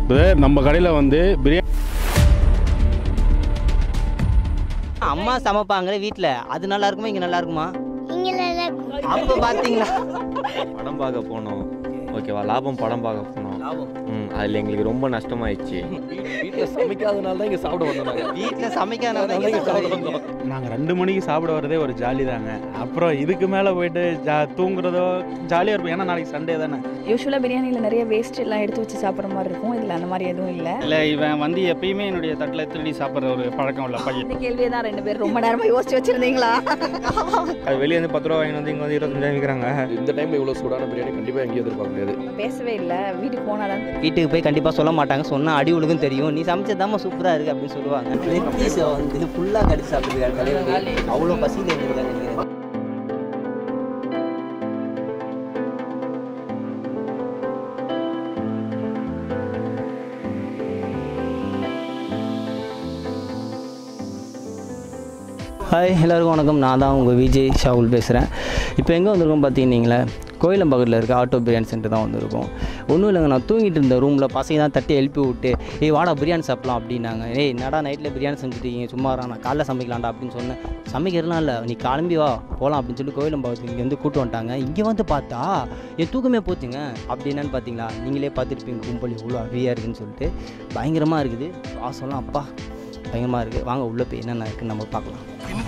Brother நம்ம கடையில் வந்து பிரியாணி அம்மா சமைப்பாங்களே வீட்டில் அது நல்லா இருக்குமா இங்கே நல்லா இருக்குமா இங்கே அப்போ பார்த்தீங்களா படம் பார்க்க போனோம் ஓகேவா லாபம் படம் பார்க்க போனோம் ம் அதில் எங்களுக்கு ரொம்ப நஷ்டமாயிடுச்சு வீட்டில் சமைக்காதனால தான் இங்கே சாப்பிட வந்தோம் நாங்கள் வீட்டில் சமைக்காத நாங்கள் ரெண்டு மணிக்கு சாப்பிட வரதே ஒரு ஜாலி தாங்க அப்புறம் இதுக்கு மேலே போயிட்டு ஜா தூங்குறதோ ஜாலியாக இருப்போம் ஏன்னா நாளைக்கு சண்டே தானே யூஸ்வலாக பிரியாணியில் நிறைய வேஸ்ட் எல்லாம் எடுத்து வச்சு சாப்பிட்ற மாதிரி இருக்கும் இதில் அந்த மாதிரி எதுவும் இல்லை இல்லை இவன் வந்து எப்பயுமே என்னுடைய தட்டில் திருடி சாப்பிட்ற ஒரு பழக்கம் உள்ள பையன் இந்த கேள்வியை தான் ரெண்டு பேரும் ரொம்ப நேரமாக யோசிச்சு வச்சிருந்தீங்களா அது வெளியே வந்து பத்து ரூபா வாங்கி வந்து இங்கே வந்து இருபத்தஞ்சாயிரம் விற்கிறாங்க இந்த டைமில் இவ்வளோ சூடான பிரியாணி கண்டிப்பாக எங்கேயும் எதிர்பார்க்க முடியாது பேசவே இல்லை வீட்டுக்கு போனால் தான் வீட்டுக்கு போய் கண்டிப்பாக சொல்ல மாட்டாங்க சொன்னால் அடி உழுகும் தெரியும் நீ சமைச்சதாம்மா சூப்பராக இருக்குது அப்படின்னு சொல்லுவாங்க லெத்தீஸை வந்து ஃபுல்லாக கடிச்சு சாப்பிட்டுருக்காரு தலைவர் அவ்வளோ பசியில் இருந்திருக்காரு நினைக்கிறேன் ஹாய் எல்லாருக்கும் வணக்கம் நான் தான் உங்கள் விஜய் ஷாகுல் பேசுகிறேன் இப்போ எங்கே வந்திருக்கோம் பார்த்தீங்கன்னீங்களே கோயிலம்பக்கத்தில் இருக்க ஆட்டோ பிரியாணி சென்டர் தான் வந்திருக்கோம் ஒன்றும் இல்லைங்க நான் தூங்கிட்டு இருந்த ரூமில் பசங்க தான் தட்டி எழுப்பி விட்டு ஏய் வாடா பிரியாணி சாப்பிடலாம் அப்படின்னாங்க ஏய் என்னடா நைட்டில் பிரியாணி செஞ்சுட்டீங்க சும்மா வரா நான் காலைல சமைக்கலாம்டா அப்படின்னு சொன்னேன் சமைக்கிறதுலாம் இல்லை நீ கிளம்பி வா போகலாம் அப்படின்னு சொல்லி கோயிலம்பாக்கத்துக்கு இங்கேருந்து கூட்டு வந்துட்டாங்க இங்கே வந்து பார்த்தா என் தூக்கமே போச்சுங்க அப்படி என்னன்னு பார்த்தீங்களா நீங்களே பார்த்துருப்பீங்க கும்பல் எவ்வளோ அவியாக இருக்குன்னு சொல்லிட்டு பயங்கரமாக இருக்குது வாசம்லாம் அப்பா பயங்கரமாக இருக்குது வாங்க உள்ளே போய் என்னென்ன இருக்குன்னு நம்ம பார்க்கலாம்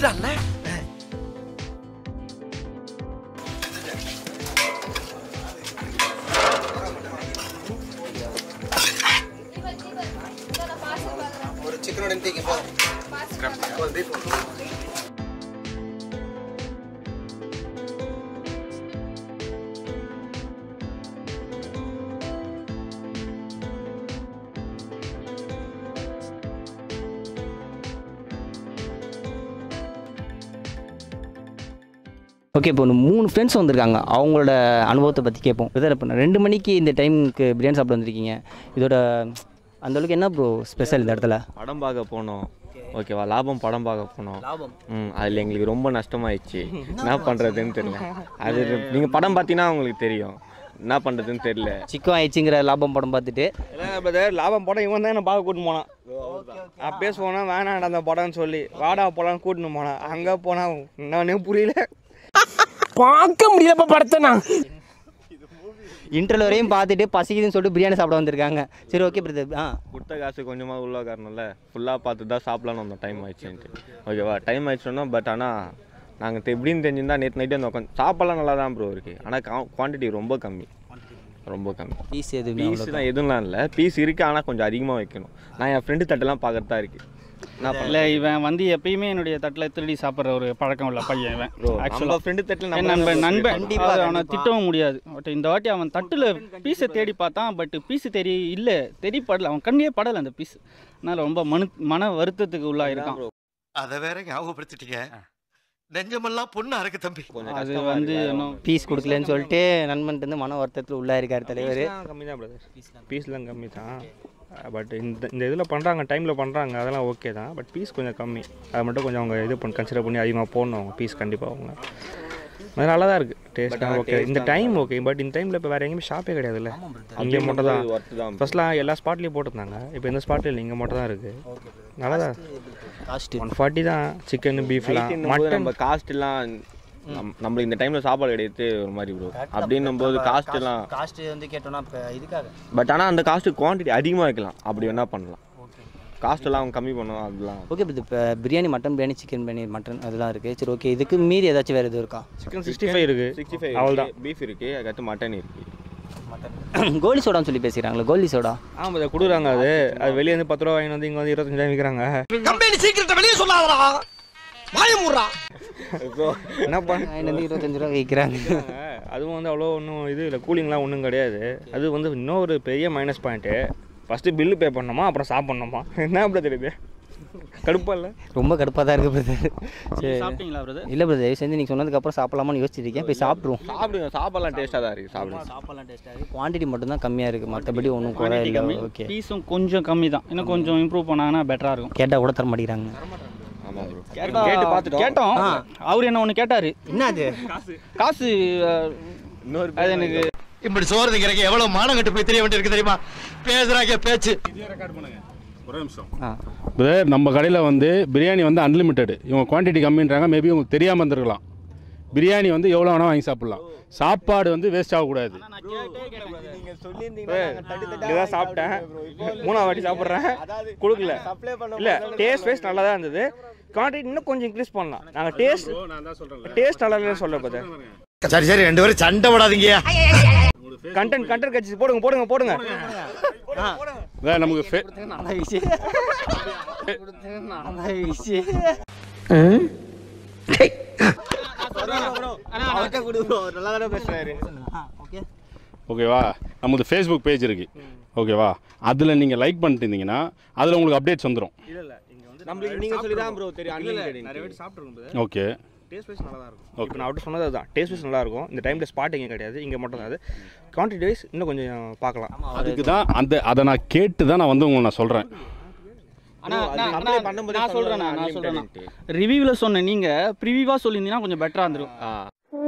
ஓகே இப்போ ஒரு மூணு ஃப்ரெண்ட்ஸ் வந்திருக்காங்க அவங்களோட அனுபவத்தை பற்றி கேட்போம் பிரதர் இப்போ நான் ரெண்டு மணிக்கு இந்த டைமுக்கு பிரியாணி சாப்பிட வந்திருக்கீங்க இதோட அந்த அளவுக்கு என்ன ப்ரோ ஸ்பெஷல் இந்த இடத்துல படம் பார்க்க போனோம் ஓகேவா லாபம் படம் பார்க்க போனோம் லாபம் ம் அதில் எங்களுக்கு ரொம்ப நஷ்டமாயிடுச்சு என்ன பண்ணுறதுன்னு தெரியல அது நீங்கள் படம் பார்த்தீங்கன்னா உங்களுக்கு தெரியும் என்ன பண்ணுறதுன்னு தெரியல சிக்கம் ஆயிடுச்சுங்கிற லாபம் படம் பார்த்துட்டு பிரதர் லாபம் படம் இவன் தான் என்ன பார்க்க கூட்டின்னு போனான் நான் பேசுவோன்னா வேணாம் அந்த படம்னு சொல்லி வாடா போலான்னு கூட்டின்னு போனான் அங்கே போனா என்னன்னே புரியல பார்க்க முடியலப்பா படத்தை நான் இன்டர்வல் வரையும் பார்த்துட்டு பசிக்குதுன்னு சொல்லிட்டு பிரியாணி சாப்பிட வந்திருக்காங்க சரி ஓகே பிரதர் ஆ கொடுத்த காசு கொஞ்சமாக உள்ள காரணம்ல ஃபுல்லாக பார்த்து தான் சாப்பிடலான்னு வந்தோம் டைம் ஆயிடுச்சுன்ட்டு ஓகேவா டைம் ஆயிடுச்சுன்னா பட் ஆனால் நாங்கள் எப்படின்னு தெரிஞ்சிருந்தா நேற்று நைட்டே வந்து உட்காந்து சாப்பாடுலாம் நல்லா தான் ப்ரோ இருக்குது ஆனால் குவான்டிட்டி ரொம்ப கம்மி ரொம்ப கம்மி பீஸ் எதுவுமே பீஸ் அவ்வளோ தான் எதுவும்லாம் இல்லை பீஸ் இருக்குது ஆனால் கொஞ்சம் அதிகமாக வைக்கணும் நான் என் ஃப்ரெண்டு தட்டெல்லாம் பார்க்கறது தான் இருக்குது நான் இல்லை இவன் வந்து எப்பயுமே என்னுடைய தட்டில் திருடி சாப்பிட்ற ஒரு பழக்கம் உள்ள பையன் இவன் ப்ரோ ஆக்சுவலாக நம்ம ஃப்ரெண்டு தட்டில் என் நம்ம நண்பன் நண்பன் கண்டிப்பா, அது அவனை கண்டிப்பா. திட்டவும் முடியாது பட் இந்த வாட்டி அவன் தட்டில் பீஸை தேடி பார்த்தான் பட் பீஸு தெரிய இல்லை தெரியப்படல அவன் கண்ணே படலை அந்த பீஸ் அதனால் ரொம்ப மனு மன வருத்தத்துக்கு உள்ளாயிருக்கான் அதை வேற ஞாபகப்படுத்திட்டீங்க நெஞ்சமெல்லாம் பொண்ணு அறக்கு தம்பி கொஞ்சம் அது கஷ்டமா வந்து இருக்கு. இன்னும் பீஸ் கொடுக்கலன்னு சொல்லிட்டு நண்பன்ட்டு வந்து மன வருத்தத்தில் உள்ளா இருக்கார் தலைவர் பீஸ்லாம் கம்மி தான் பிரதர் பீஸ்லாம் கம்மி தான் பட் இந்த இந்த இதில் பண்ணுறாங்க டைமில் பண்ணுறாங்க அதெல்லாம் ஓகே தான் பட் பீஸ் கொஞ்சம் கம்மி அதை மட்டும் கொஞ்சம் அவங்க இது பண்ணி கன்சிடர் பண்ணி அதிகமாக போடணும் அவங்க பீஸ் கண்டிப்பாக அவங்க அது நல்லா தான் இருக்குது டேஸ்ட்டாக ஓகே இந்த டைம் ஓகே பட் இந்த டைமில் இப்போ வேறு எங்கேயுமே ஷாப்பே கிடையாதுல்ல இங்கே மட்டும் தான் worth தான் ஃபர்ஸ்ட்லாம் எல்லா ஸ்பாட்லேயும் போட்டிருந்தாங்க இப்போ இந்த ஸ்பாட்டில் இல்லை இங்கே மட்டும் தான் இருக்குது நல்லா தான் காஸ்ட்டு ஒன் ஃபார்ட்டி தான் சிக்கன் பீஃப்லாம் நைட்டுன்னும் போது மட்டன் நம்ம காஸ்ட் எல்லாம் நம்- நம்மளுக்கு இந்த டைம்ல சாப்பாடு கிடையாது ஒரு மாதிரி ப்ரோ அப்படின்னும் போது காஸ்ட் எல்லாம் காஸ்ட் வந்து கேட்டோம்னா இப்போ இதுக்காக பட் ஆனால் அந்த காஸ்ட் குவான்டிட்டி அதிகமாக வைக்கலாம் அப்படி வேணா பண்ணலாம் காஸ்ட் எல்லாம் அவங்க கம்மி பண்ணுவோம் அதெல்லாம் ஓகே இப்போ இப்போ biryani mutton biryani chicken biryani mutton அதெல்லாம் இருக்குது சரி ஓகே இதுக்கு மீறி ஏதாச்சும் வேறு எதுவும் இருக்கா சிக்கன் சிக்ஸ்டி ஃபைவ் இருக்குது சிக்ஸ்டி ஃபைவ் அவ்வளோதான் பீஃப் இருக்கு அதுக்கடுத்து மட்டன் இருக்கு கோலி சோடான்னு சொல்லி பேசிக்கிறாங்களே கோலி சோடா ஆமாம் அதை கொடுக்குறாங்க அது அது வெளியே வந்து பத்து ரூபா வாங்கி வந்து இங்கே வந்து இருபத்தஞ்சாயிரம் விற்கிறாங்க கம்பெனி சீக்கிரத்தை வெளியே சொல்லாதடா வாயமுறா என்ன பண்ண வாங்கிட்டு வந்து இருபத்தஞ்சு ரூபா விற்கிறாங்க அதுவும் வந்து அவ்வளோ ஒன்றும் இது இல்லை கூலிங்லாம் ஒன்றும் கிடையாது அது வந்து இன்னொரு பெரிய minus point first bill pay பண்ணணுமா அப்புறம் சாப்பிட்ணுமா என்ன அப்படி தெரியுது கடுப்பா இல்லை ரொம்ப கடுப்பாக தான் இருக்குது பிரதர் சரி சாப்பிட்டீங்களா பிரதர் இல்லை பிரதர் தயவு செஞ்சு நீங்கள் சொன்னதுக்கப்புறம் சாப்பிடலாமான்னு யோசிச்சுட்டு இருக்கேன் போய் சாப்பிட்ருவோம் சாப்பிடுங்க சாப்பாடுலாம் டேஸ்ட்டாக தான் இருக்குது சாப்பிடுங்க சாப்பாடுலாம் டேஸ்ட்டாக குவான்டிட்டி மட்டும் தான் கம்மியாக இருக்குது மற்றபடி ஒன்றும் குறை குவான்டிட்டி இல்லை கம்மி ஓகே பீஸும் கொஞ்சம் கம்மி தான் இன்னும் கொஞ்சம் இம்ப்ரூவ் பண்ணாங்கன்னா பெட்டராக இருக்கும் கேட்டால் கூட தர மாட்டேங்கிறாங்க ஆமாம் ப்ரோ கேட்டு பார்த்துட்டோம் கேட்டோம் அவர் என்ன ஒன்று கேட்டார் என்ன அது காசு அஹ், இன்னொரு அது எனக்கு இப்படி சோறு திங்கிறக்கு எவ்வளவு மானம் கட்டு போய் தெரிய வேண்டியிருக்கு தெரியுமா பேசுறாங்க பேச்சு ஒரே நிமிஷம் ஆ பிரதர் நம்ம கடையில் வந்து பிரியாணி வந்து அன்லிமிட்டெடு இவங்க குவான்டிட்டி கம்மின்றாங்க மேபி உங்களுக்கு தெரியாமல் இருந்திருக்கலாம் பிரியாணி வந்து எவ்வளோ வேணால் வாங்கி சாப்பிட்லாம் சாப்பாடு வந்து வேஸ்ட் ஆகக்கூடாது இதுதான் சாப்பிட்டேன் மூணாவது வாட்டி சாப்பிட்றேன் கொடுக்கல இல்லை டேஸ்ட் வைஸ் நல்லா தான் இருந்தது குவான்டிட்டி இன்னும் கொஞ்சம் இன்க்ரீஸ் பண்ணலாம் நாங்கள் டேஸ்ட் டேஸ்ட் நல்லா இல்லைன்னு சொல்ல பார்த்தேன் சரி சரி ரெண்டு பேரும் சண்டை போடாதீங்க கண்டென்ட் கண்டென்ட் கட்சி போடுங்க போடுங்க போடுங்க பிரதர் நமக்கு ஃபே நல்ல விஷயம் நல்ல விஷயம் ஓகேவா நமக்கு ஃபேஸ்புக் பேஜ் இருக்குது ஓகேவா அதில் நீங்கள் லைக் பண்ணிட்டு இருந்தீங்கன்னா அதில் உங்களுக்கு அப்டேட்ஸ் வந்துடும் இல்லை இல்லை இங்கே வந்து நம்மளுக்கு நீங்கள் சொல்லி தான் ப்ரோ தெரியும் அன்லிமிட்டட் நிறைய பேர் சாப்பிட்ருக்கும் ஓகே டேஸ்ட் வைஸ் நல்லா தான் இருக்கும் இப்போ நான் அவர்கிட்ட சொன்னது அதுதான் டேஸ்ட் வைஸ் நல்லா இருக்கும் இந்த டைமில் ஸ்பாட் எங்கே கிடையாது இங்கே மட்டும் தான் அது குவான்டிட்டி வைஸ் இன்னும் கொஞ்சம் பார்க்கலாம் அதுக்கு தான் அந்த அதை நான் கேட்டு தான் நான் வந்து உங்களுக்கு நான் சொல்கிறேன் ஆனா அது நான் apply நான் பண்ணும்போதே நான் சொல்றேன் சொல்லலாம் நான் சொல்றேன் unlimited ரிவ்யூவில் சொன்ன நீங்க ப்ரிவியூவாக சொல்லியிருந்தீங்கன்னா கொஞ்சம் பெட்டராக இருந்திருக்கும் ஆ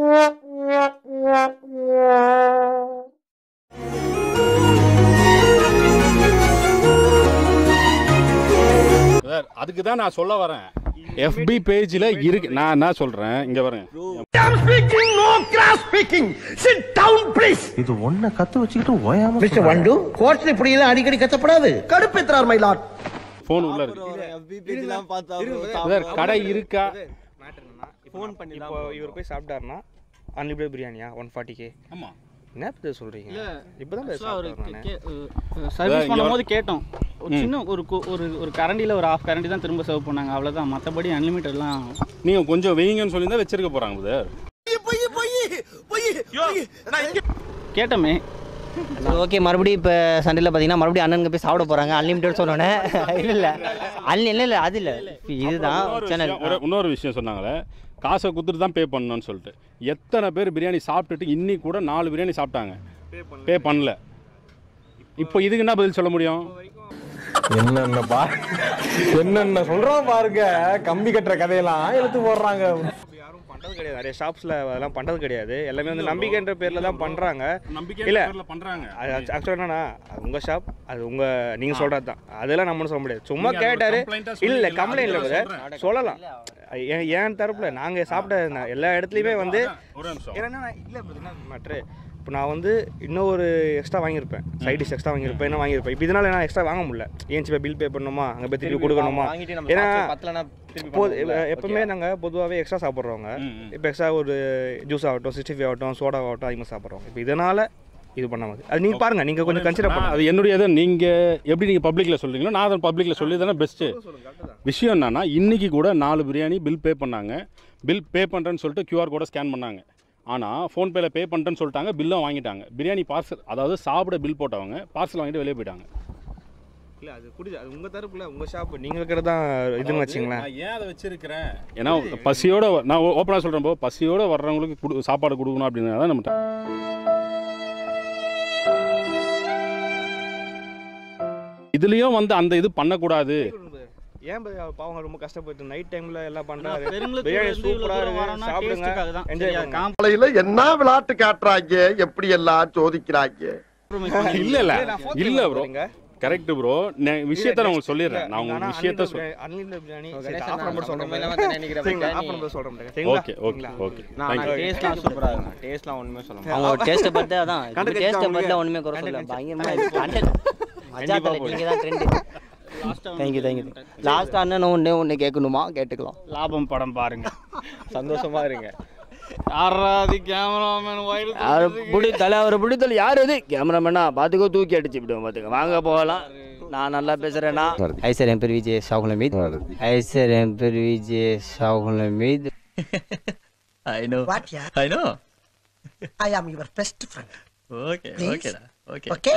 சார் அதுக்கு தான் நான் சொல்ல வரேன் எஃபி பேஜில் இருக்கு நான் என்ன சொல்கிறேன் இங்கே வரேன் speaking no cross speaking sit down please இது ஒன்ன கத்து வச்சுக்கிட்டு ஓயாம மிஸ்டர் வண்டு கோர்ட்ல இப்படி எல்லாம் அடிக்கடி கத்தப்படாது கடுப்பேத்துறார் மை லார்ட் ஃபோன் உள்ள இருக்கு சார் கடை இருக்கா ஃபோன் பண்ணி இப்போ இவர் போய் சாப்பிட்டாருன்னா அன்லிமிட்டட் பிரியாணியா ஒன் ஃபார்ட்டிக்கு ஆமாம் என்ன பேர் சொல்கிறீங்க இப்போ தான் பேர் சாப்பிட்டேன் சர்வீஸ் பண்ணும்போது கேட்டோம் ஒரு சின்ன ஒரு கு- ஒரு ஒரு கரண்டியில் ஒரு ஆஃப் கரண்டி தான் திரும்ப சர்வ் பண்ணாங்க அவ்வளோதான் மற்றபடி அன்லிமிட்டட்லாம் நீங்கள் கொஞ்சம் வெயிங்கன்னு சொல்லி தான் வச்சிருக்க போகிறாங்க சார் பொய் பொய் பொய் பொய் நான் இங்க கேட்டோமே சரி ஓகே மறுபடியும் இப்போ சண்டையில் பார்த்தீங்கன்னா மறுபடியும் அண்ணனுங்க போய் சாப்பிட போகிறாங்க அன்லிமிட்டட் சொன்னோன்னே இல்லை இல்லை அன்லி இல்லை இல்லை அது இல்லை இதுதான் இன்னொரு சேனல் விஷயம், ஒரு- இன்னொரு விஷயம் சொன்னாங்களே காசை கொடுத்துட்டு தான் பே பண்ணணும்னு சொல்லிட்டு எத்தனை பேர் பிரியாணி சாப்பிட்டுட்டு இன்னைக்கு கூட நாலு பிரியாணி சாப்பிட்டாங்க பே பண்ணல இப்போ இதுக்கு என்ன பதில் சொல்ல முடியும் என்னென்ன பா என்னென்ன சொல்றான் பாருங்க கம்பி கட்டுற கதையெல்லாம் எடுத்து போடுறாங்க யாரும் பண்ணுறது கிடையாது நிறைய ஷாப்ஸில் அதெல்லாம் பண்ணுறது கிடையாது எல்லாமே வந்து நம்பிக்கைன்ற பேரில் தான் பண்ணுறாங்க நம்பிக்கை இல்ல. பண்ணுறாங்க அது ஆக்சுவலாக என்னன்னா அது உங்கள் ஷாப் அது உங்கள் நீங்கள் சொல்கிறது தான் அதெல்லாம் நம்மளும் சொல்ல முடியாது சும்மா கேட்டார் இல்லை இல்லை கம்ப்ளைண்ட் இல்லை brother. சொல்லலாம் ஏன் என் தரப்பில் நாங்கள் சாப்பிட்ட நா- எல்லா இடத்துலையுமே வந்து ஒரு நிமிஷம் ஏன்னா இல்லை என்ன மேட்ரு இப்போ நான் வந்து இன்னும் ஒரு எக்ஸ்ட்ரா வாங்கியிருப்பேன் சைட் டிஷ் எக்ஸ்ட்ரா வாங்கியிருப்பேன் என்ன வாங்கியிருப்பேன் இப்போ இதனால நான் எக்ஸ்ட்ரா வாங்க முடியல ஏன் போய் பில் பே பண்ணணுமா அங்கே போய் திருப்பி கொடுக்கணுமா ஏன்னா போது எப்பவுமே நாங்கள் பொதுவாகவே எக்ஸ்ட்ரா சாப்பிட்றவங்க ம், ம். இப்போ எக்ஸ்ட்ரா ஒரு ஜூஸ் ஆகட்டும் சிக்ஸ்டி ஃபைவ் ஆகட்டும் சோடா ஆகட்டும் அதிகமாக சாப்பிட்றோம் இப்போ இதனால் இது பண்ணாமல் அது நீங்கள் பாருங்கள் நீங்கள் கொஞ்சம் கன்சிடர் நான் பண்ணுங்க அது என்னுடைய இதை நீங்கள் எப்படி நீங்கள் பப்ளிக்கில் சொல்கிறீங்களோ நான் அதை பப்ளிக்கில் சொல்லி தானே பெஸ்ட்டு விஷயம் என்னன்னா இன்னைக்கு கூட நாலு பிரியாணி பில் பே பண்ணாங்க பில் பே பண்ணுறேன்னு சொல்லிட்டு QR கோடை ஸ்கேன் பண்ணாங்க ஆனால் ஃபோன்பேல பே பண்ணிட்டேன்னு சொல்லிட்டாங்க பில்லும் வாங்கிட்டாங்க பிரியாணி பார்சல் அதாவது சாப்பிட பில் போட்டவங்க பார்சல் வாங்கிட்டு வெளியே போயிட்டாங்க இல்லை அது குடி அது உங்கள் தரப்புல உங்கள் ஷாப் நீங்கள் வைக்கிறது தான் இதுன்னு வச்சிங்களேன் நான் ஏன் அதை வச்சிருக்கிறேன் ஏன்னா பசியோட வ- நான் ஓப்பனாக சொல்கிறேன் போ பசியோட வர்றவங்களுக்கு கொடு சாப்பாடு கொடுக்கணும் அப்படின்னு தான் நம்ம இதுலேயும் வந்து அந்த இது பண்ணக்கூடாது ஏன் பா- பாவங்க ரொம்ப கஷ்டப்பட்டு நைட் டைமில் எல்லாம் பண்ணுறாரு பெருங்குளத்தூர்ல பிரியாணி இருந்து இவ்வளவு சூப்பராக தூரம் இருக்கு வரோம்னா சாப்பிடுங்க டேஸ்ட்டுக்காக தான். என்ஜாய் சரியா? பண்ணுங்க காலையில என்ன விளையாட்டு காட்டுறாங்க எப்படி எல்லாம் சோதிக்கிறாங்க compromise பண்ணி- இல்ல இல்ல நான் phone இல்ல பண்ண ப்ரோ போறீங்க. கரெக்ட் ப்ரோ விஷயத்த நான் உங்களுக்கு சொல்லிடுறேன் நான் உங்களுக்கு விஷயத்த சொல் unlimited biryani Ganesan, off number நான் சொல்கிறேன் உண்மையிலே வந்து நினைக்கிறேன் சரிங்களா பிரியாணி. ஆஃப் நம்பர் சொல்கிறேன் சரிங்களா ஓகே ஓகே ஓகே நான் தேங்க்யூ டேஸ்ட்லாம் சூப்பராக இருக்கும் டேஸ்ட்லாம் ஒன்றுமே சொல்ல முடியாது அவங்க டேஸ்ட்டை பற்றி அதான் Content டேஸ்ட்டை கிடைச்சா பற்றி ஒன்றுமே குறை சொல்ல பயங்கரமாக இது கண்டென்ட் மஜா தலை நீங்கள் தான் ட்ரெண்டு தேங்க்யூ தேங்க்யூ லாஸ்ட் அண்ணன் ஒன்று ஒன்று கேட்கணுமா கேட்டுக்கலாம் லாபம் படம் பாருங்க சந்தோஷமா இருங்க யாராவது கேமராமேன் யார் பிடி தலை அவரை பிடித்தல யார் இது கேமராமேனா பார்த்துக்கோ தூக்கி அடிச்சு விடுவோம் பார்த்துக்க வாங்க போகலாம் நான் நல்லா பேசுகிறேன்னா ஐ சார் என் பேர் விஜய் ஷாகுல் அமீத் ஐ சார் என் பேர் Vijay Shahul Hameed I know what ya I know I am your best friend okay Please. ஓகேடா ஓகே ஓகே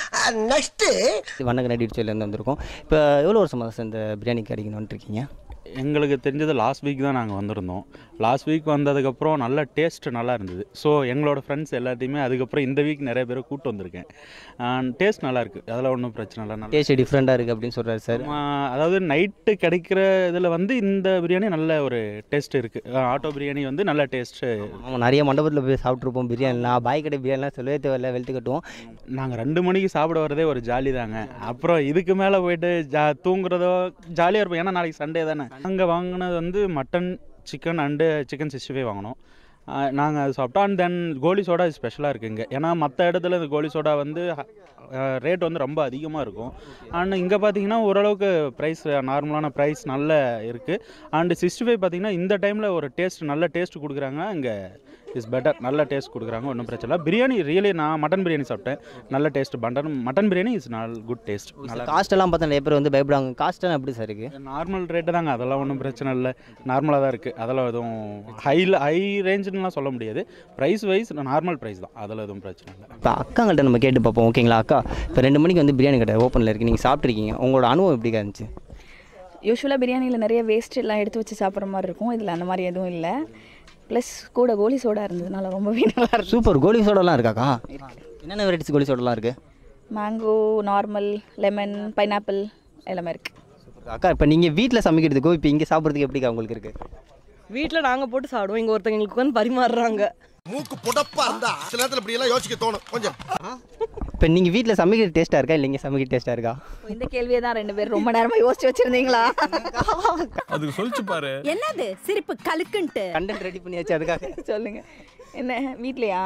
நெக்ஸ்ட் வண்ணக நடிச்சோலேருந்து வந்திருக்கோம் இப்போ எவ்வளோ வருஷமாக சார் இந்த பிரியாணி கிடைக்கணும்னு இருக்கீங்க எங்களுக்கு தெரிஞ்சது லாஸ்ட் வீக் தான் நாங்கள் வந்திருந்தோம் லாஸ்ட் வீக் வந்ததுக்கப்புறம் நல்ல டேஸ்ட் நல்லா இருந்தது ஸோ எங்களோட ஃப்ரெண்ட்ஸ் எல்லாத்தையுமே அதுக்கப்புறம் இந்த வீக் நிறைய பேரை கூட்டு வந்திருக்கேன் டேஸ்ட் நல்லா இருக்குது அதெல்லாம் ஒன்றும் பிரச்சனை இல்லை நல்லா டேஸ்ட் டிஃப்ரெண்ட்டாக இருக்குது அப்படின்னு சொல்கிறாரு சார் ஆ, அதாவது நைட்டு கிடைக்கிற இதில் வந்து இந்த பிரியாணி நல்ல ஒரு டேஸ்ட் இருக்குது ஆட்டோ பிரியாணி வந்து நல்ல டேஸ்ட்டு ஆமாம் நிறைய மண்டபத்தில் போய் சாப்பிட்ருப்போம் பிரியாணிலாம் பாய் கடை பிரியாணிலாம் சொல்லவே தேவையில்ல வெளுத்து கட்டுவோம் நாங்கள் ரெண்டு மணிக்கு சாப்பிட வரதே ஒரு ஜாலி தாங்க அப்புறம் இதுக்கு மேலே போயிட்டு ஜா தூங்குறதோ ஜாலியாக இருப்போம் ஏன்னா நாளைக்கு சண்டே தானே அங்கே வாங்கினது வந்து mutton chicken and chicken sixty five வாங்கினோம் நாங்கள் அது சாப்பிட்டோம் அண்ட் தென் கோலி சோடா ஸ்பெஷலாக இருக்குங்க ஏன்னா மற்ற இடத்துல இந்த கோலி சோடா வந்து ரேட் வந்து ரொம்ப அதிகமாக இருக்கும் அண்ட் இங்கே பார்த்தீங்கன்னா ஓரளவுக்கு ப்ரைஸ் நார்மலான ப்ரைஸ் நல்ல இருக்குது அண்டு சிக்ஸ்டி ஃபைவ் பார்த்தீங்கன்னா இந்த டைமில் ஒரு டேஸ்ட் நல்ல டேஸ்ட் கொடுக்குறாங்க இங்கே இஸ் பெட்டர் நல்ல டேஸ்ட் கொடுக்குறாங்க ஒன்றும் பிரச்சனை இல்லை பிரியாணி ரியலி நான் மட்டன் பிரியாணி சாப்பிட்டேன் நல்ல taste mutton mutton biryani is நால் குட் டேஸ்ட் நல்லா காஸ்ட் எல்லாம் பார்த்தா நிறைய பேர் வந்து பயப்படுவாங்க காஸ்ட்லாம் எப்படி சார் இருக்குது நார்மல் ரேட்டு தாங்க அதெல்லாம் ஒன்றும் பிரச்சனை இல்லை நார்மலாக தான் இருக்குது அதெல்லாம் எதுவும் ஹையில் ஹை ரேஞ்சுன்னுலாம் சொல்ல முடியாது ப்ரைஸ் வைஸ் நார்மல் ப்ரைஸ் தான் அதில் எதுவும் பிரச்சனை இல்லை இப்போ அக்காங்கள்ட்ட நம்ம கேட்டு பார்ப்போம் ஓகேங்களா அக்கா இப்போ ரெண்டு மணிக்கு வந்து பிரியாணி கடை ஓப்பனில் இருக்குது நீங்கள் சாப்பிட்ருக்கீங்க உங்களோட அனுபவம் எப்படி இருந்துச்சு யூஸ்வலாக பிரியாணியில் நிறைய வேஸ்ட் எல்லாம் எடுத்து வச்சு சாப்பிட்ற மாதிரி இருக்கும் இதில் அந்த மாதிரி எதுவும் இல்லை ப்ளஸ் கூட கோலி சோடா இருந்ததுனால ரொம்பவே நல்லா இருந்துச்சு சூப்பர் கோலி சோடாலாம் இருக்காக்கா என்னென்ன வெரைட்டிஸ் கோலி சோடாலாம் இருக்குது மேங்கோ நார்மல் லெமன் பைனாப்பிள் எல்லாமே இருக்குது அக்கா இப்போ நீங்கள் வீட்டில் சமைக்கிறதுக்கோ இப்போ இங்கே சாப்பிட்றதுக்கு எப்படிக்கா உங்களுக்கு இருக்குது வீட்டில் நாங்கள் போட்டு சாப்பிடுவோம் இங்கே ஒருத்தங்க எங்களுக்கு உட்காந்து பரிமாறுறாங்க மூக்கு புடப்பா இருந்தா சில நேரத்துல இப்படி எல்லாம் யோசிக்க தோணும் கொஞ்சம் இப்போ நீங்கள் வீட்டில் சமைக்கிற டேஸ்ட்டாக இருக்கா இல்லை இங்கே சமைக்கிற டேஸ்ட்டாக இருக்கா இந்த கேள்வியை தான் ரெண்டு பேரும் ரொம்ப நேரமாக யோசிச்சு வச்சுருந்தீங்களா அதுக்கு சொல்லிச்சு பாரு என்னது சிரிப்பு கலுக்குன்ட்டு கண்டென்ட் ரெடி பண்ணியாச்சு அதுக்காக சொல்லுங்க என்ன வீட்லையா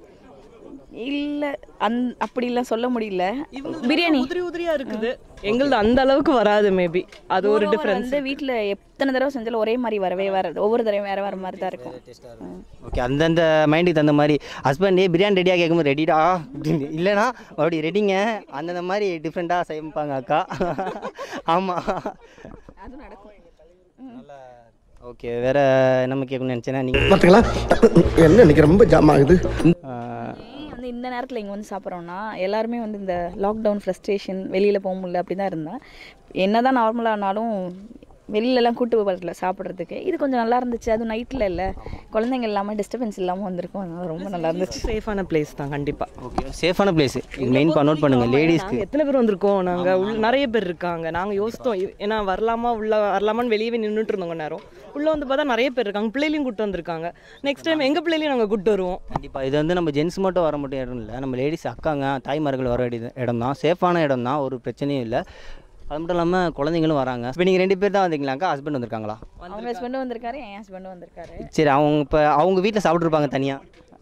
இல்லை அந் அப்படிலாம் சொல்ல முடியல பிரியாணி உதிரி உதிரியா இருக்குது எங்களுது அந்த அளவுக்கு வராது மேபி அது ஒரு Moreover டிஃப்ரென்ஸ் வந்து வீட்டில் எத்தனை தடவை செஞ்சாலும் ஒரே மாதிரி வரவே வராது ஒவ்வொரு தடவையும் வேற வேற மாதிரி தான் இருக்கும் ம். ஓகே அந்தந்த மைண்டுக்கு தகுந்த மாதிரி ஹஸ்பண்ட் பிரியாணி ரெடியாக கேட்கும்போது ரெடிடா அப்படின்னு இல்லைனா அப்படி ரெடிங்க அந்தந்த மாதிரி டிஃப்ரெண்ட்டாக சமைப்பாங்க அக்கா ஆமாம் அது நடக்கும் ஓகே வேற நம்ம கேட்கணும்னு நினச்சேன்னா நீங்கள் பாத்துங்களா என்ன இன்னைக்கு ரொம்ப ஜாம் ஆகுது ஏன் வந்து இந்த நேரத்தில் இங்கே வந்து சாப்பிட்றோன்னா எல்லாருமே வந்து இந்த லாக்டவுன் ஃப்ரஸ்ட்ரேஷன் வெளியில் போக முடியல அப்படி தான் இருந்தேன் என்ன தான் நார்மலானாலும் வெளியிலலாம் கூட்டு வரல சாப்பிட்றதுக்கு இது கொஞ்சம் நல்லா இருந்துச்சு அதுவும் நைட்டில் இல்லை குழந்தைங்க இல்லாமல் டிஸ்டர்பன்ஸ் இல்லாமல் வந்திருக்கும் அதனால ரொம்ப நல்லா இருந்துச்சு சேஃபான பிளேஸ் தான் கண்டிப்பா ஓகே சேஃபான பிளேஸ் இது மெயின் நோட் பண்ணுங்கள் லேடிஸ்க்கு நாங்க எத்தனை பேர் வந்திருக்கோம் நாங்க உள்ள நிறைய பேர் இருக்காங்க நாங்க யோசித்தோம் இ- ஏன்னா வரலாமா உள்ள வரலாமான்னு வெளியவே நின்றுட்டு இருந்தோம் கொஞ்ச நேரம் உள்ள வந்து பார்த்தா நிறைய பேர் இருக்காங்க பிள்ளைகளையும் கூட்டு வந்திருக்காங்க நெக்ஸ்ட் டைம் எங்க பிள்ளைகளையும் நாங்க கூட்டு வருவோம் கண்டிப்பாக இது வந்து நம்ம ஜென்ஸ் மட்டும் வர மட்டும் இடம் இல்லை நம்ம லேடிஸ் அக்காங்க தாய்மார்கள் வர வேண்டிய இடம் தான் சேஃபான இடம் தான் ஒரு பிரச்சனையும் இல்லை அது மட்டும் இல்லாமல் குழந்தைங்களும் வராங்க இப்போ நீங்கள் ரெண்டு பேர் தான் வந்தீங்களாக்கா ஹஸ்பண்ட் வந்திருக்காங்களா அவங்க ஹஸ்பண்டும் வந்திருக்காரு என் ஹஸ்பண்டும் வந்திருக்காரு சரி அவங்க இப்போ அவங்க வீட்டில் சாப்பிட்ருப்பாங்க தனியாக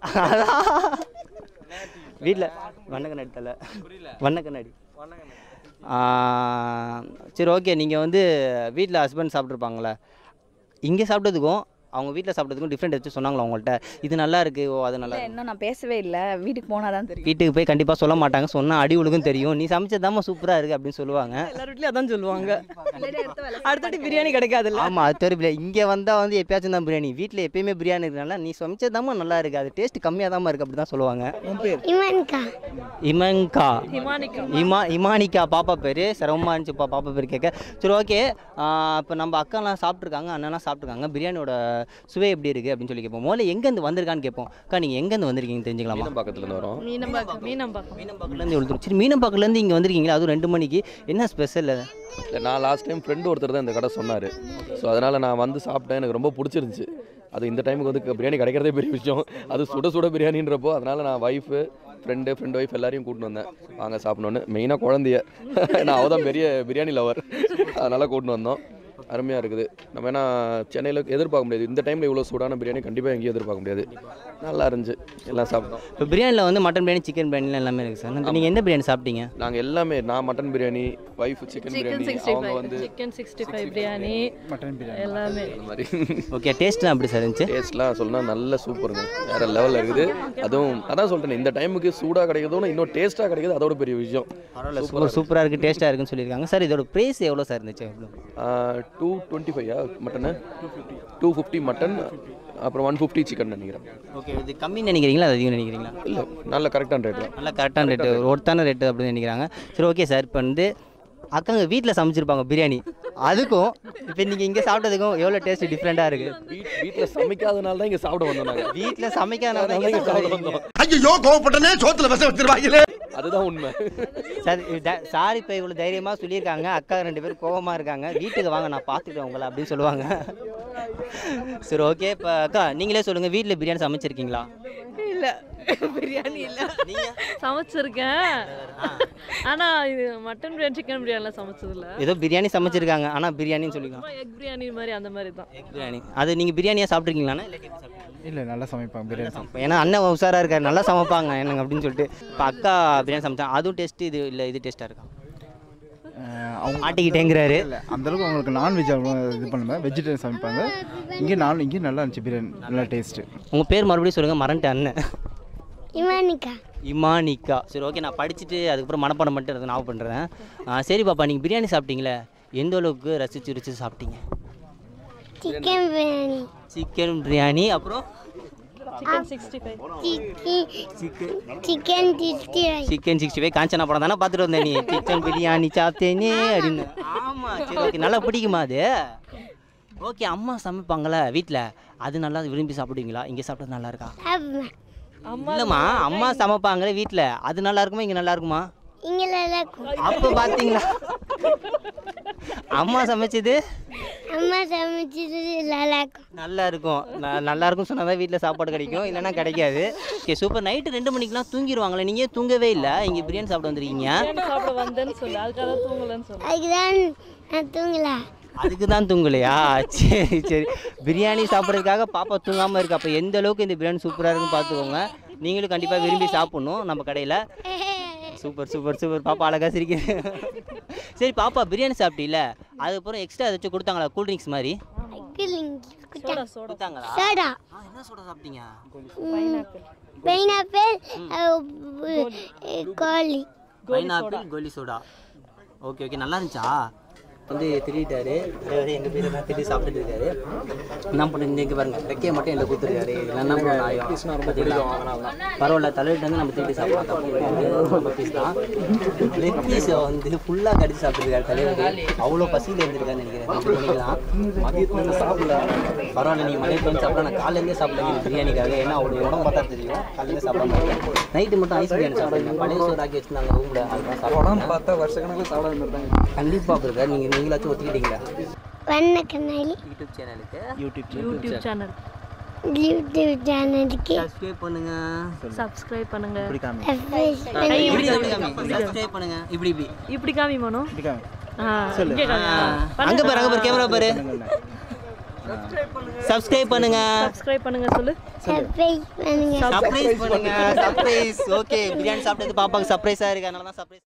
வீட்டில் வண்ண கண்ணாடி தலை வண்ண கண்ணாடி ஆ, சரி ஓகே நீங்கள் வந்து வீட்டில் ஹஸ்பண்ட் சாப்பிட்ருப்பாங்களே இங்கே சாப்பிட்டதுக்கும் அவங்க வீட்டில் சாப்பிட்டதுக்கும் டிஃப்ரெண்ட் வச்சு சொன்னாங்களா உங்கள்கிட்ட இது நல்லா இருக்கு ஓ அது நல்லா இல்லை இருக்கு இன்னும் நான் பேசவே இல்லை வீட்டுக்கு போனால் தான் தெரியும் வீட்டுக்கு போய் கண்டிப்பாக சொல்ல மாட்டாங்க சொன்னால் அடி உழுகும் தெரியும் நீ சமைச்சதாம்மா சூப்பராக இருக்குது அப்படின்னு சொல்லுவாங்க எல்லார் வீட்லயும் அதான் சொல்லுவாங்க அடுத்தடி பிரியாணி கிடைக்காதுல்ல ஆமாம் அது தெரியல இங்கே வந்தால் வந்து எப்பயாச்சும் தான் பிரியாணி வீட்டில் எப்பயுமே பிரியாணி இருக்கனால நீ சமைச்சதாம்மா நல்லா இருக்குது அது டேஸ்ட் கம்மியாக தான் இருக்குது அப்படி தான் சொல்லுவாங்க இவன்கா இமன்கா ஹிமானிகா. இமா இமானிகா பாப்பா பேர் சிரமமாக இருந்துச்சுப்பா பாப்பா பேர் கேட்க சரி ஓகே இப்போ நம்ம அக்காலாம் சாப்பிட்ருக்காங்க அண்ணன்லாம் சாப்பிட்ருக்காங்க பிரியாணியோட சுவை எப்படி இருக்குது அப்படின்னு சொல்லி கேட்போம் முதல்ல எங்கேருந்து வந்திருக்கான்னு கேட்போம் அக்கா நீங்கள் எங்கேருந்து வந்திருக்கீங்கன்னு தெரிஞ்சுக்கலாமா பக்கத்துலேருந்து வரோம் மீனம்பாக்கம் மீனம்பாக்கம் மீனம்பாக்கத்துலேருந்து இவ்வளோ தூரம் சரி மீனம்பாக்கத்துலேருந்து இங்கே வந்திருக்கீங்களா அதுவும் ரெண்டு மணிக்கு என்ன ஸ்பெஷல் இல்லை நான் லாஸ்ட் டைம் ஃப்ரெண்டு ஒருத்தர் தான் இந்த கடை சொன்னார் ஸோ அதனால் நான் வந்து சாப்பிட்டேன் எனக்கு ரொம்ப பிடிச்சிருந்துச்சு அது இந்த டைமுக்கு வந்து பிரியாணி கிடைக்கிறதே பெரிய விஷயம் அது சுட சுட பிரியாணின்றப்போ அதனால் நான் ஒய்ஃபு ஃப்ரெண்டு ஃப்ரெண்ட் ஒய்ஃப் எல்லாரையும் கூட்டின்னு வந்தேன் வாங்க சாப்பிடணுன்னு மெயினாக குழந்தைய நான் அவள் தான் பெரிய பிரியாணி லவர் அதனால் கூட்டின்னு வந்தோம் அருமையாக இருக்குது நம்ம ஏன்னா சென்னையில் எதிர்பார்க்க முடியாது இந்த டைமில் இவ்வளோ சூடான பிரியாணி கண்டிப்பாக எங்கேயும் எதிர்பார்க்க முடியாது நல்லா இருந்துச்சு எல்லாம் சாப்பிட்டோம் இப்போ பிரியாணியில் வந்து மட்டன் பிரியாணி சிக்கன் பிரியாணிலாம் எல்லாமே இருக்குது சார் நீங்கள் எந்த பிரியாணி சாப்பிட்டீங்க நாங்கள் எல்லாமே நான் mutton biryani wife chicken biryani அவங்க வந்து chicken sixty five biryani mutton biryani எல்லாமே அந்த மாதிரி ஓகே டேஸ்ட்லாம் எப்படி சார் இருந்துச்சு டேஸ்ட்லாம் சொல்லணும் நல்ல சூப்பருங்க வேற லெவலில் இருக்குது அதுவும் அதான் சொல்லிட்டேன் இந்த டைமுக்கு சூடாக கிடைக்கிறதோட இன்னும் டேஸ்ட்டாக கிடைக்கிறது அதோட பெரிய விஷயம் பரவாயில்ல சூப்பர் சூப்பராக இருக்குது டேஸ்ட்டாக இருக்குன்னு சொல்லியிருக்காங்க சார் இதோட ப்ரைஸ் எவ்வளோ சார் இருந்துச்சு எவ்வளோ டூ டுவெண்ட்டி ஃபைவா மட்டனு டூ ஃபிஃப்டி மட்டன் அப்புறம் ஒன் ஃபிஃப்டி சிக்கன் நினைக்கிறேன் ஓகே இது கம்மின்னு நினைக்கிறீங்களா அது அதிகம் நினைக்கிறீங்களா இல்லை நல்ல கரெக்டான ரேட் தான் நல்ல கரெக்டான ரேட்டு ஒருத்தான ரேட்டு அப்படின்னு நினைக்கிறாங்க சரி ஓகே சார் இப்போ வந்து அக்காங்க வீட்டில் சமைச்சிருப்பாங்க பிரியாணி அதுக்கும் இப்போ நீங்கள் இங்கே சாப்பிட்டதுக்கும் எவ்வளோ டேஸ்ட் டிஃப்ரெண்ட்டாக இருக்குது வீட்டில் சமைக்காதனால தான் இங்கே சாப்பிட வந்தோம் நாங்கள் வீட்டில் சமைக்காதனால தான் அதனால இங்கே இங்க சாப்பிட சாப்பிட வந்தோம் வந்தோம் ஐயோ கோவப்பட்டனே சோத்துல விஷம் வச்சிருவாங்களே அதுதான் உண்மை சார் சாரி இப்போ இவ்வளோ தைரியமாக சொல்லியிருக்காங்க அக்கா ரெண்டு பேரும் கோவமாக இருக்காங்க வீட்டுக்கு வாங்க நான் பார்த்துக்கிறேன் உங்களை அப்படின்னு சொல்லுவாங்க சரி ஓகே இப்போ அக்கா நீங்களே சொல்லுங்கள் வீட்டில் பிரியாணி சமைச்சிருக்கீங்களா இல்ல பிரியாணி இல்ல சமைச்சிருக்கேன் ஆனா இது மட்டன் பிரியாணி சிக்கன் பிரியாணிலாம் சமைச்சது இல்ல ஏதோ பிரியாணி சமைச்சிருக்காங்க ஆனால் பிரியாணின்னு சொல்லிக்கலாம் எக் பிரியாணி மாதிரி அந்த மாதிரி தான் பிரியாணி அது நீங்கள் பிரியாணியாக சாப்பிட்ருக்கீங்களாண்ணா இல்லை நல்லா சமைப்பாங்க பிரியாணி ஏன்னா அண்ணன் உஷாராக இருக்கார் நல்லா சமைப்பாங்க என்னங்க அப்படின்னு சொல்லிட்டு இப்போ அக்கா பிரியாணி சமைச்சாங்க அதுவும் டேஸ்ட்டு இது இல்லை இது டேஸ்ட்டாக இருக்கா அவங்க மாட்டிக்கிட்டேங்கிறாரு இல்லை அந்தளவுக்கு அவங்களுக்கு நான்வெஜ் இது பண்ணுவேன் வெஜிடேரியன் சமைப்பாங்க இங்கே நான் இங்கே நல்லா இருந்துச்சு பிரியாணி நல்லா டேஸ்ட்டு உங்கள் பேர் மறுபடியும் சொல்லுங்கள் மறந்துட்டேன் அண்ணன் இமானிகா இமானிகா சரி ஓகே நான் படிச்சுட்டு அதுக்கப்புறம் மனப்பாடம் பண்ணிட்டு அதை நான் பண்ணுறேன் சரி பாப்பா நீங்கள் பிரியாணி சாப்பிட்டீங்களே எந்த அளவுக்கு ரசிச்சு ருசிச்சு சாப்பிட்டீங்க சிக்கன் பிரியாணி சிக்கன் பிரியாணி அப்புறம் chicken sixty five chicken sixty chicken sixty five Kanchana படம் தானே பார்த்துட்டு வந்தேன் நீ சிக்கன் பிரியாணி சாப்பிட்டேனே அப்படின்னு ஆமாம் சரி ஓகே நல்லா பிடிக்குமா அது ஓகே அம்மா சமைப்பாங்களே வீட்டில் அது நல்லா விரும்பி சாப்பிடுவீங்களா இங்கே சாப்பிட்டது நல்லா இருக்கா இல்லைம்மா அம்மா சமைப்பாங்களே வீட்டில் அது நல்லா இருக்குமா இங்கே நல்லா இருக்குமா இங்கே நல்லா இருக்கும் அப்போ பார்த்தீங்களா அம்மா சமைச்சது அம்மா சமைச்சது நல்லா இருக்கும் நல்லா இருக்கும் ந- நல்லா இருக்கும் சொன்னால் தான் வீட்டில் சாப்பாடு கிடைக்கும் இல்லைன்னா கிடைக்காது ஓகே சூப்பர் நைட்டு ரெண்டு மணிக்கெலாம் தூங்கிடுவாங்களே நீங்கள் தூங்கவே இல்லை இங்கே பிரியாணி சாப்பிட வந்திருக்கீங்க பிரியாணி சாப்பிட வந்தேன்னு சொல்லு அதுக்காக தான் தூங்கலன்னு சொல்லு அதுக்குதான் நான் தூங்கல அதுக்கு தான் தூங்கலையா சரி சரி பிரியாணி சாப்பிட்றதுக்காக பாப்பா தூங்காமல் இருக்கு அப்போ எந்த அளவுக்கு இந்த பிரியாணி சூப்பராக இருக்குன்னு பார்த்துக்கோங்க நீங்களும் கண்டிப்பாக விரும்பி சாப்பிட்ணும் நம்ம கடையில் சூப்பர் சூப்பர் சூப்பர் பாப்பா அழகா சிரிக்குது சரி பாப்பா பிரியாணி சாப்பிட்டீல அதுக்கப்புறம் எக்ஸ்ட்ரா ஏதாச்சும் கொடுத்தாங்களா கூல் ட்ரிங்க்ஸ் மாதிரி சோடா சோடா கொடுத்தாங்களா சோடா என்ன சோடா சாப்பிட்டீங்க பைனாப்பிள் கோழி pineapple goli soda okay okay நல்லா இருந்துச்சா வந்து திருடிட்டாரு அதாவது எங்கள் பேர் தான் திருடி சாப்பிட்டுட்டு இருக்காரு என்ன பண்ணுறது இங்கே பாருங்க ரெக்கையை மட்டும் எங்களை கொடுத்துருக்காரு இதில் என்ன பண்ண ஆயம் பார்த்தீங்களா? பரவாயில்ல தலையிட்டு வந்து நம்ம திருடி சாப்பிடலாம் தப்பு கிடையாது நம்ம பீஸ் தான் லெக் பீஸை வந்து ஃபுல்லாக கடிச்சு சாப்பிட்டுருக்காரு தலைவர் அவ்வளோ பசியில் இருந்திருக்காருன்னு நினைக்கிறேன் ரெண்டு மணிக்கெல்லாம் மதியத்துல இருந்து சாப்பிடல பரவாயில்ல நீங்கள் மதியத்துல வந்து சாப்பிடலாம் நான் காலையிலேருந்தே சாப்பிடல பிரியாணிக்காக ஏன்னா அவருடைய உடம்பு பார்த்தா தெரியும் காலையிலேருந்து சாப்பிடாம இருக்கேன் நைட்டு மட்டும் ஐஸ் பிரியாணி சாப்பிடுங்க பழைய சோறு ஆக்கி வச்சிருந்தாங்க ரூமில் அதுதான் சாப்பிடுவோம் பார்த்தா வருஷ கணக்கில் சாப்பிட இருந்திருந்தாங்க கண்டிப்பாக பிரதர் நீங்கள் நீங்களாச்சும் ஒத்துக்கிட்டீங்களா வண்ண கண்ணாடி யூடியூப் சேனலுக்கு யூடியூப் யூடியூப் சேனல் யூடியூப் சேனலுக்கு சப்ஸ்கிரைப் பண்ணுங்க சப்ஸ்கிரைப் பண்ணுங்க இப்படி இப்படி காமி சப்ஸ்கிரைப் பண்ணுங்க இப்படி இப்படி இப்படி காமி மனோ ஆ, சொல்லு இங்கே காமி. ஆ. அங்க பாரு அங்க பாரு கேமரா பாரு சப்ஸ்கிரைப் பண்ணுங்க சப்ஸ்கிரைப் பண்ணுங்க சொல்லு சர்ப்ரைஸ் பண்ணுங்க சர்ப்ரைஸ் பண்ணுங்க சர்ப்ரைஸ் ஓகே பிரியாணி சாப்பிட்டது பாப்பாக்கு சர்ப்ரைஸா இருக்கு அதனால தான் சர்ப்ரைஸ்